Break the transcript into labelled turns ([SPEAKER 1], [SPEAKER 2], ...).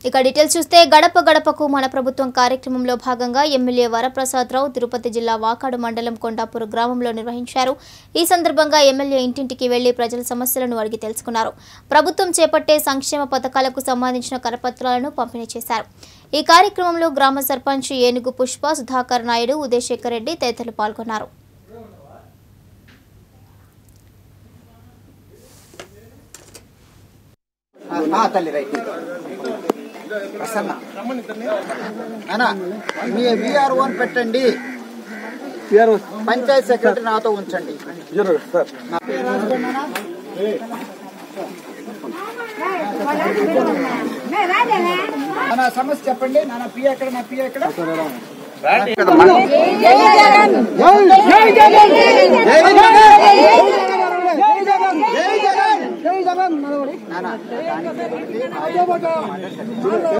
[SPEAKER 1] ఇక డీటెయిల్స్ చూస్తే గడప గడపకు మన ప్రభుత్వం కార్యక్రమంలో భాగంగా ఎమ్మెల్యే వరప్రసాదరావు తిరుపతి జిల్లా వాకాడు మండలం కొండాపూర్ గ్రామంలో నిర్వహించారు ఈ సందర్భంగా ఎమ్మెల్యే ఇంటింటికి వెళ్లి ప్రజల సమస్యలను అడిగి తెలుసుకున్నారు ప్రభుత్వం చేపట్టే సంక్షేమ పథకాలకు సంబంధించిన కరపత్రాలను పంపిణీ చేశారు ఈ కార్యక్రమంలో గ్రామ సర్పంచ్ ఏనుగు పుష్ప సుధాకర్ నాయుడు ఉదయశేఖర్ రెడ్డి తదితరులు పాల్గొన్నారు
[SPEAKER 2] ఆ, తల్లి రైట్ ప్రసన్న నానా మీ విఆర్ వన్ పెట్టండి పంచాయత్ సెక్రటరీ నాతో ఉంచండి నా పేరు నానా సమస్య చెప్పండి నాన్న పి ఎక్కడ నా పి ఎక్కడ నానా దానికి